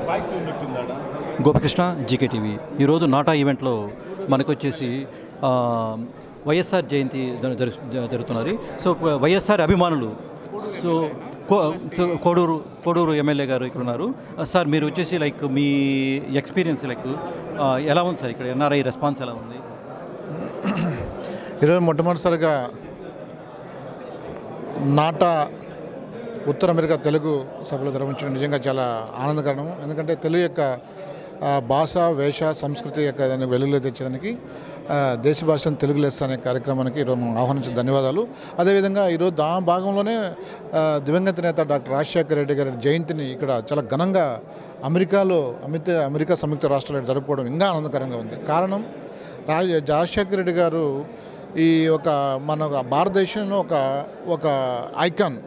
voice ఉన్నట్టుందా Gopikrishna GK TV ఈరోజు నాటా ఈవెంట్లో మనకు వచ్చేసి ఆ, వైఎస్ఆర్ జయంతి జరు- జరు- జ- జరుగుతున్నది సో వైఎస్ఆర్ అభిమానులు సో కో సో కోడూరు కోడూరు ఎమ్మెల్యే గారు ఇక్కడ ఉన్నారు ఆ, సార్ మీరు వచ్చేసి లైక్ మీ ఎక్స్పీరియన్స్ లైక్ ఆ, ఎలా ఉంది సార్ ఇక్కడ ఎన్ఆర్ఐ రెస్పాన్స్ ఎలా ఉంది ఈరోజు మొట్టమొదటిసారిగా నాటా ఉత్తర అమెరికా తెలుగు సభలో నిర్వహించడం నిజంగా చాలా ఆనందకరం ఎందుకంటే తెలుగు యొక్క ఆ, భాష వేష సంస్కృతి యొక్క దాన్ని వెలుగులో తెచ్చేదానికి ఆ, దేశ భాషను తెలుగు లెస్స అనే కార్యక్రమానికి ఈరోజు మనం ఆహ్వానించిన ధన్యవాదాలు అదేవిధంగా ఈరోజు దా భాగంలోనే ఆ, దివంగత నేత డాక్టర్ రాజశేఖర రెడ్డి గారి జయంతిని ఇక్కడ చాలా ఘనంగా అమెరికాలో అమిత అమెరికా సంయుక్త రాష్ట్రాలు జరుపుకోవడం ఇంకా ఆనందకరంగా ఉంది కారణం రాజ రాజశేఖర రెడ్డి గారు ఈ ఒక మన భారతదేశంలో ఒక ఒక ఐకాన్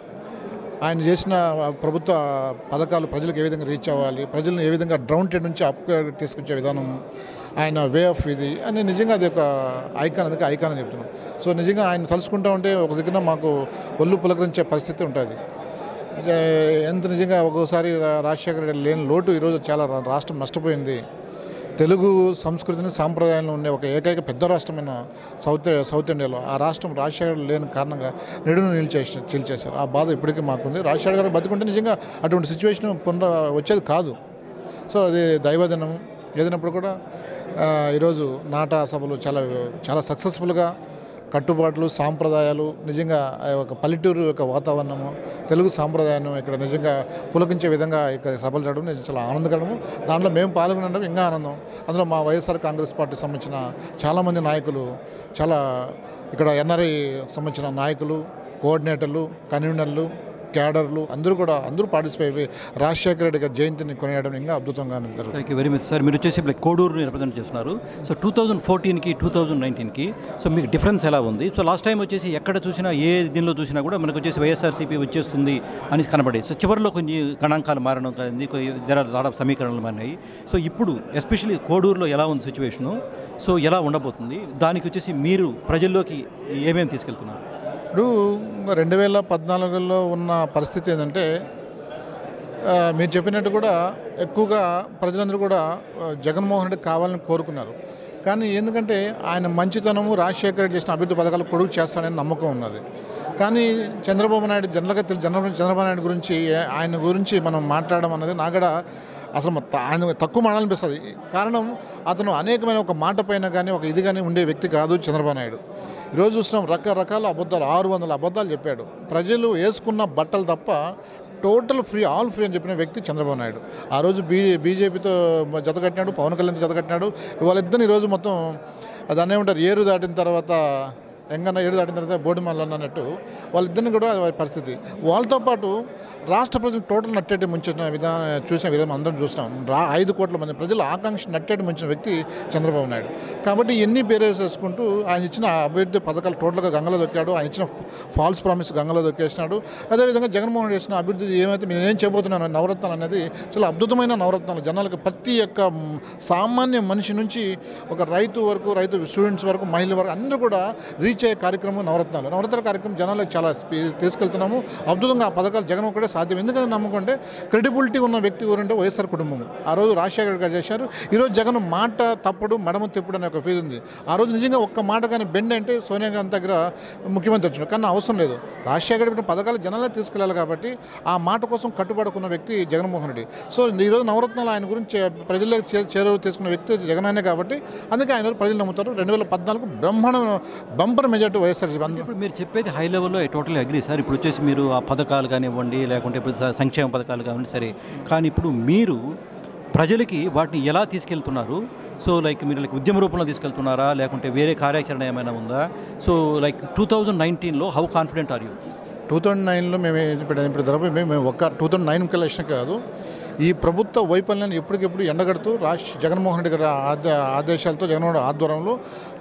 ఆయన చేసిన ప్రభుత్వ పథకాలు ప్రజలకు ఏ విధంగా రీచ్ అవ్వాలి ప్రజలను ఏ విధంగా డ్రౌంటెడ్ నుంచి అప్ తీసుకొచ్చే విధానం ఆయన వే ఆఫ్ ఇది అని నిజంగా అది ఒక ఐకాన్ అందుకే ఐకాన్ అని చెప్తున్నాం సో నిజంగా ఆయన తలుచుకుంటా ఉంటే ఒక దగ్గర మాకు ఒళ్ళు పులకరించే పరిస్థితి ఉంటుంది ఏ, ఎంత నిజంగా ఒక్కోసారి రా- రాజశేఖర రెడ్డి లేని లోటు ఈరోజు చాలా రా- రాష్ట్రం నష్టపోయింది తెలుగు సంస్కృతిని సాంప్రదాయంలో ఉండే ఒక ఏకైక పెద్ద రాష్ట్రమైన సౌత్ సౌత్ ఇండియాలో ఆ రాష్ట్రం రాజశేఖర్ లేని కారణంగా నిడును నిలిచేసి చీల్చేశారు ఆ బాధ ఇప్పటికీ మాకుంది రాజశేఖర్ గారు బతుకుంటే నిజంగా అటువంటి సిచ్యువేషన్ పునర వచ్చేది కాదు సో అది దైవదినం ఏదైనప్పుడు కూడా ఆ, ఈరోజు నాటా సభలు చాలా చాలా సక్సెస్ఫుల్గా కట్టుబాట్లు సాంప్రదాయాలు నిజంగా ఆ ఒక పల్లెటూరు యొక్క వాతావరణము తెలుగు సాంప్రదాయాన్ని ఇక్కడ నిజంగా పులకించే విధంగా ఇక్కడ సభలు జరగడం నిజంగా చాలా ఆనందకరము దాంట్లో మేము పాల్గొనడం ఇంకా ఆనందం అందులో మా వైఎస్ఆర్ కాంగ్రెస్ పార్టీ సంబంధించిన చాలామంది నాయకులు చాలా ఇక్కడ ఎన్ఆర్ఐ సంబంధించిన నాయకులు కోఆర్డినేటర్లు కన్వీనర్లు క్యాడర్లు అందరూ కూడా అందరూ పార్టిసిపేట్ అయ్యి రాజశేఖర రెడ్డి గారి జయంతిని కొనియడం ఇంకా అద్భుతంగా జరుగుతుంది thank you very much sir మీరు వచ్చేసి లైక్ కోడూరుని రిప్రజెంట్ చేస్తున్నారు సో టూ థౌజండ్ ఫోర్టీన్కి టూ థౌజండ్ నైన్టీన్కి సో మీకు డిఫరెన్స్ ఎలా ఉంది సో లాస్ట్ టైం వచ్చేసి ఎక్కడ చూసినా ఏ దీనిలో చూసినా కూడా మనకు వచ్చేసి వైఎస్ఆర్సీపీ వచ్చేస్తుంది అని కనబడేది సో చివరిలో కొన్ని గణాంకాలు మారడం కానీ దేర్ ఆర్ లాట్ ఆఫ్ సమీకరణలు మారినాయి సో ఇప్పుడు ఎస్పెషల్లీ కోడూరులో ఎలా ఉంది సిచ్యువేషను సో ఎలా ఉండబోతుంది దానికి వచ్చేసి మీరు ప్రజల్లోకి ఏమేమి తీసుకెళ్తున్నారు ఇప్పుడు రెండు వేల పద్నాలుగులో ఉన్న పరిస్థితి ఏంటంటే ఆ, మీరు చెప్పినట్టు కూడా ఎక్కువగా ప్రజలందరూ కూడా ఆ, జగన్మోహన్ రెడ్డి కావాలని కోరుకున్నారు కానీ ఎందుకంటే ఆయన మంచితనము రాజశేఖర రెడ్డి చేసిన అభివృద్ధి పథకాలు పొడుగు చేస్తాడని నమ్మకం ఉన్నది కానీ చంద్రబాబు నాయుడు జనరల్గా తెలు- చంద్రబాబు చంద్రబాబు నాయుడు గురించి ఆయన గురించి మనం మాట్లాడడం అనేది నాకు కూడా అసలు మొత్తం ఆయన తక్కువ మాడాలనిపిస్తుంది కారణం అతను అనేకమైన ఒక మాట పైన కానీ ఒక ఇది కానీ ఉండే వ్యక్తి కాదు చంద్రబాబు నాయుడు ఈరోజు చూస్తున్నాం రకరకాల అబద్ధాలు ఆరు వందల అబద్ధాలు చెప్పాడు ప్రజలు వేసుకున్న బట్టలు తప్ప టోటల్ ఫ్రీ ఆల్ ఫ్రీ అని చెప్పిన వ్యక్తి చంద్రబాబు నాయుడు ఆ రోజు బీ బీజేపీతో జత కట్టినాడు పవన్ కళ్యాణ్ జత కట్టినాడు వాళ్ళిద్దరిని ఈరోజు మొత్తం దాన్ని ఏమంటారు ఏరు దాటిన తర్వాత ఎంగన్న ఏడు దాటిన తర్వాత బోడి మల్లన్న అన్నట్టు వాళ్ళిద్దరిని కూడా వారి పరిస్థితి వాళ్ళతో పాటు రాష్ట్ర ప్రజలు టోటల్ నట్టేటి ముంచిన విధానం చూసిన విధానం అందరం చూసినాం రా ఐదు కోట్ల మంది ప్రజల ఆకాంక్ష నట్టేటి ముంచిన వ్యక్తి చంద్రబాబు నాయుడు కాబట్టి ఎన్ని బేరేస్ వేసుకుంటూ ఆయన ఇచ్చిన అభివృద్ధి పథకాలు టోటల్గా గంగలో దొక్కాడు ఆయన ఇచ్చిన ఫాల్స్ ప్రామిస్ గంగలో దొక్కేసినాడు అదేవిధంగా జగన్మోహన్ రెడ్డి చేసిన అభివృద్ధి ఏమైతే నేను ఏం చేయబోతున్నాను నవరత్నాలు అనేది చాలా అద్భుతమైన నవరత్నాలు జనాలకు ప్రతి ఒక్క మ్, సామాన్య మనిషి నుంచి ఒక రైతు వరకు రైతు స్టూడెంట్స్ వరకు మహిళల వరకు అందరూ కూడా రీచ్ అయ్యే కార్యక్రమం నవరత్నాలు నవరత్నాల కార్యక్రమం జనాలకు చాలా స్పీ- తీసుకెళ్తున్నాము అద్భుతంగా ఆ పథకాలు జగన్ ఒక్కడే సాధ్యం ఎందుకంటే నమ్ముకుంటే క్రెడిబిలిటీ ఉన్న వ్యక్తి ఎవరంటే వైఎస్ఆర్ కుటుంబం ఆ రోజు రాజశేఖర్ గారు చేశారు ఈరోజు జగన్ మాట తప్పుడు మడమ తిప్పుడు అనే ఒక ఫీజు ఉంది ఆ రోజు నిజంగా ఒక్క మాట కానీ బెండ్ అంటే సోనియా గాంధీ దగ్గర ముఖ్యమంత్రి వచ్చినాడు కానీ అవసరం లేదు రాజశేఖర్ పెట్టిన పథకాలు జనాలే తీసుకెళ్ళాలి కాబట్టి ఆ మాట కోసం కట్టుబడుకున్న వ్యక్తి జగన్మోహన్ రెడ్డి సో ఈరోజు నవరత్నాలు ఆయన గురించి చే- ప్రజలకు చే- చేరువ తీసుకున్న వ్యక్తి జగనానే కాబట్టి అందుకే ఆయన ప్రజలు నమ్ముతారు రెండు వేల పద్నాలుగు బ్రహ్మాండ బంపర్ మెజార్టీ వైఎస్ఆర్ ఇప్పుడు మీరు చెప్పేది హై లెవెల్లో టోటల్ అగ్రీ సార్ ఇప్పుడు వచ్చేసి మీరు ఆ పథకాలు కానివ్వండి లేకుంటే ఇప్పుడు స- సంక్షేమ పథకాలు కానివ్వండి సరే కానీ ఇప్పుడు మీరు ప్రజలకి వాటిని ఎలా తీసుకెళ్తున్నారు సో లైక్ మీరు లైక్ ఉద్యమ రూపంలో తీసుకెళ్తున్నారా లేకుంటే వేరే కార్యాచరణ ఏమైనా ఉందా సో లైక్ టూ థౌజండ్ నైన్టీన్లో how confident are you two thousand నైన్లో మేము ఇప్పుడు ఇప్పుడు జరప మేము ఒక్క టూ థౌజండ్ నైన్ కలెక్షన్ కాదు ఈ ప్రభుత్వ వైఫల్యాన్ని ఎప్పటికెప్పుడు ఎండగడుతూ రాష్ట్ర జగన్మోహన్ రెడ్డి గారి ఆద ఆదేశాలతో జగన్మోహన్ రెడ్డి ఆధ్వర్యంలో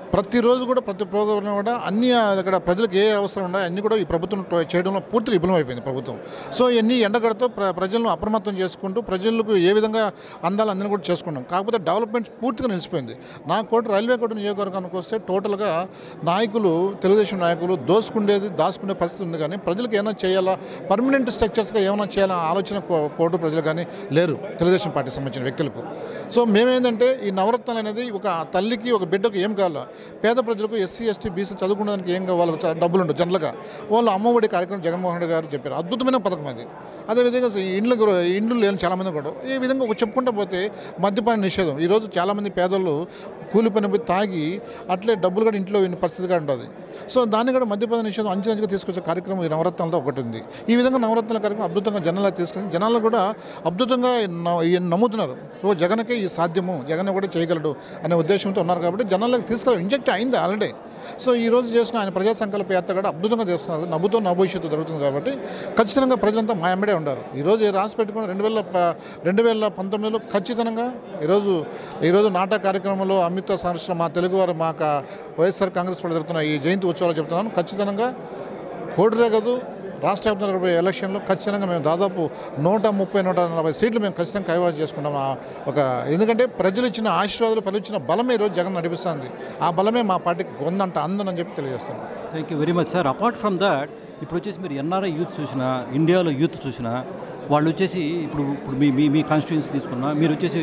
ప్రతిరోజు కూడా ప్రతి ప్రోగ్రాంలో కూడా అన్ని అక్కడ ప్రజలకు ఏ అవసరం ఉన్నాయో అన్నీ కూడా ఈ ప్రభుత్వం ట్రై చేయడంలో పూర్తిగా విఫలమైపోయింది ప్రభుత్వం సో ఇవన్నీ ఎండగడతో ప్ర ప్రజలను అప్రమత్తం చేసుకుంటూ ప్రజలకు ఏ విధంగా అందాలు అందరినీ కూడా చేసుకున్నాం కాకపోతే డెవలప్మెంట్ పూర్తిగా నిలిచిపోయింది నా కోట రైల్వే కోట నియోజకవర్గానికి వస్తే టోటల్గా నాయకులు తెలుగుదేశం నాయకులు దోసుకుండేది దాచుకునే పరిస్థితి ఉంది కానీ ప్రజలకు ఏమైనా చేయాలా పర్మనెంట్ స్ట్రక్చర్స్గా ఏమైనా చేయాలా ఆలోచన కో- కోటు ప్రజలు కానీ లేరు తెలుగుదేశం పార్టీ సంబంధించిన వ్యక్తులకు సో మేమేంటంటే ఈ నవరత్నాలు అనేది ఒక తల్లికి ఒక బిడ్డకు ఏం కావాలా పేద ప్రజలకు ఎస్సీ ఎస్టీ బీసీ చదువుకోవడానికి ఏం కావాలి వాళ్ళకి చ- డబ్బులు ఉండవు జనరల్గా వాళ్ళు అమ్మఒడి కార్యక్రమం జగన్మోహన్ రెడ్డి గారు చెప్పారు అద్భుతమైన పథకం అది అదేవిధంగా ఈ ఇండ్లు కూడా- ఇండ్లు లేని చాలామంది కూడా ఈ విధంగా ఒక చెప్పుకుంటూ పోతే మద్యపాన నిషేధం ఈరోజు చాలామంది పేదలు కూలి పని పోయి తాగి అట్లే డబ్బులు కూడా ఇంట్లో ఇన్ని పరిస్థితిగా ఉంటుంది సో దాన్ని కూడా మద్యపాన నిషేధం అంచెలంచెగా తీసుకొచ్చే కార్యక్రమం ఈ నవరత్నాలతో ఒకటి ఉంది ఈ విధంగా నవరత్నాల కార్యక్రమం అద్భుతంగా జనాలకు తీసుకెళ్ళి జనాలు కూడా అద్భుతంగా న- ఈ నమ్ముతున్నారు ఓ జగన్కే ఈ సాధ్యము జగన్ కూడా చేయగలడు అనే ఉద్దేశంతో ఉన్నారు కాబట్టి జనాలకు తీసుకెళ్ళి ఇంజెక్ట్ అయింది ఆల్రెడీ సో ఈ రోజు చేసిన ఆయన ప్రజా సంకల్ప యాత్ర కూడా అద్భుతంగా చేస్తున్నారు నవ్వుతో నా భవిష్యత్తు జరుగుతుంది కాబట్టి ఖచ్చితంగా ప్రజలంతా మా ఎంబడే ఉన్నారు ఈరోజు ఈ రాసి పెట్టుకుని రెండు వేల ప- రెండు వేల పంతొమ్మిదిలో ఖచ్చితంగా ఈరోజు ఈరోజు నాటక కార్యక్రమంలో అమిత సంరక్షణ మా తెలుగువారు మా క- వైఎస్ఆర్ కాంగ్రెస్ పార్టీ జరుగుతున్న ఈ జయంతి ఉత్సవాలు చెప్తున్నాను ఖచ్చితంగా కోడిరే కాదు రాష్ట్ర వ్యాప్తంగా జరిగే ఎలక్షన్లో ఖచ్చితంగా మేము దాదాపు నూట ముప్పై నూట నలభై సీట్లు మేము ఖచ్చితంగా కైవసం చేసుకుంటాం ఆ ఒక ఎందుకంటే ప్రజలు ఇచ్చిన ఆశీర్వాదాలు ప్రజలు ఇచ్చిన బలమే ఈరోజు జగన్ నడిపిస్తుంది ఆ బలమే మా పార్టీకి ఉందంట అందనని చెప్పి తెలియజేస్తాను thank you very much sir apart from that ఇప్పుడు వచ్చేసి మీరు ఎన్ఆర్ఐ యూత్ చూసినా ఇండియాలో యూత్ చూసినా వాళ్ళు వచ్చేసి ఇప్పుడు ఇప్పుడు మీ మీ మీ కాన్స్టిట్యున్సీ తీసుకున్నా మీరు వచ్చేసి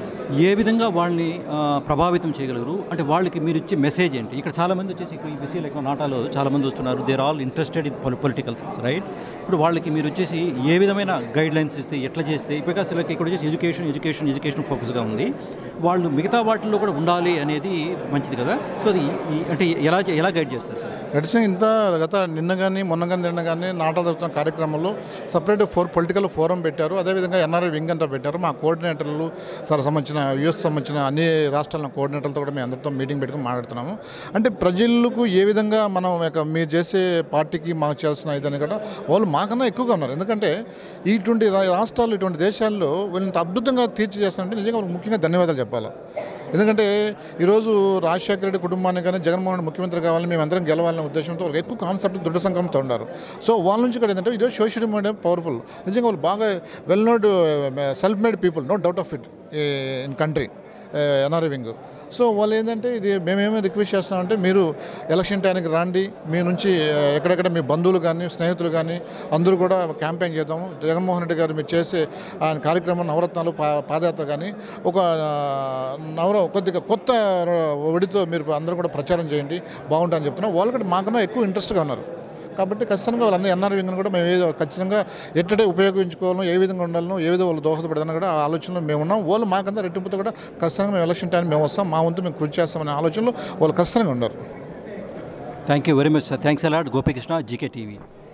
ఏ విధంగా వాళ్ళని ఆ, ప్రభావితం చేయగలరు అంటే వాళ్ళకి మీరు ఇచ్చే మెసేజ్ ఏంటి ఇక్కడ చాలామంది వచ్చేసి ఇక్కడ ఈ విషయం లైక్ నాటాలో చాలామంది వస్తున్నారు they're all interested in political things right ఇప్పుడు వాళ్ళకి మీరు వచ్చేసి ఏ విధమైన గైడ్ లైన్స్ ఇస్తే ఎట్లా చేస్తే బికాస్ లైక్ ఇక్కడ వచ్చేసి ఎడ్యుకేషన్ ఎడ్యుకేషన్ ఎడ్యుకేషన్ ఫోకస్గా ఉంది వాళ్ళు మిగతా వాటిల్లో కూడా ఉండాలి అనేది మంచిది కదా సో అది ఈ- అంటే ఎలా ఎలా గైడ్ చేస్తారు సార్ గడిచిన ఇంత గత నిన్న కానీ మొన్న కానీ నిన్న కానీ నాటలు జరుగుతున్న కార్యక్రమంలో సపరేట్ ఫోర్ పొలిటికల్ ఫోరం పెట్టారు అదేవిధంగా ఎన్ఆర్ఐ వింగ్ అంతా పెట్టారు మా కోఆర్డినేటర్లు సార్ సంబంధించిన యుఎస్ సంబంధించిన అన్ని రాష్ట్రాల కోఆర్డినేటర్లతో కూడా మేము అందరితో మీటింగ్ పెట్టుకుని మాట్లాడుతున్నాము అంటే ప్రజలకు ఏ విధంగా మనం యొక్క మీరు చేసే పార్టీకి మాకు చేయాల్సిన ఇదని కూడా వాళ్ళు మాకన్నా ఎక్కువగా ఉన్నారు ఎందుకంటే ఇటువంటి రా- రాష్ట్రాలు ఇటువంటి దేశాల్లో వీళ్ళు ఇంత అద్భుతంగా తీర్చి చేస్తారంటే నిజంగా వాళ్ళకి ముఖ్యంగా ధన్యవాదాలు చెప్పాలి ఎందుకంటే ఈరోజు రాజశేఖర రెడ్డి కుటుంబాన్ని కానీ జగన్మోహన్ రెడ్డి ముఖ్యమంత్రి కావాలని మేము అందరం గెలవాలనే ఉద్దేశంతో వాళ్ళకి ఎక్కువ కాన్సెప్ట్ దృఢ సంక్రమంతో ఉన్నారు సో వాళ్ళ నుంచి కూడా ఏంటంటే ఈరోజు సోషల్ మీడియా పవర్ఫుల్ నిజంగా వాళ్ళు బాగా well known self made people no doubt of it in country NRI wing so వాళ్ళు ఏంటంటే ఇది మేమేమి రిక్వెస్ట్ చేస్తామంటే మీరు ఎలక్షన్ టైంకి రండి మీ నుంచి ఆ, ఎక్కడెక్కడ మీ బంధువులు కానీ స్నేహితులు కానీ అందరూ కూడా క్యాంపెయిన్ చేద్దాము జగన్మోహన్ రెడ్డి గారు మీరు చేసే ఆయన కార్యక్రమం నవరత్నాలు పా పాదయాత్ర కానీ ఒక ఆ, నవర కొద్దిగా కొత్త ఒడితో మీరు అందరూ కూడా ప్రచారం చేయండి బాగుంటుందని చెప్తున్నాం వాళ్ళు కూడా మాకన్నా ఎక్కువ ఇంట్రెస్ట్గా ఉన్నారు కాబట్టి ఖచ్చితంగా వాళ్ళందరూ ఎన్ఆర్ వింగ్ని కూడా మేము ఏదో ఖచ్చితంగా ఎట్టడే ఉపయోగించుకోవాలో ఏ విధంగా ఉండాలనో ఏ విధంగా వాళ్ళు దోహదపడదని కూడా ఆ ఆలోచనలో మేము ఉన్నాం వాళ్ళు మాకంతా రెట్టింపుతో కూడా ఖచ్చితంగా మేము ఎలక్షన్ టైం మేము వస్తాం మా వంతు మేము కృషి చేస్తామనే ఆలోచనలో వాళ్ళు ఖచ్చితంగా ఉన్నారు thank you very much sir thanks a lot Gopikrishna GK TV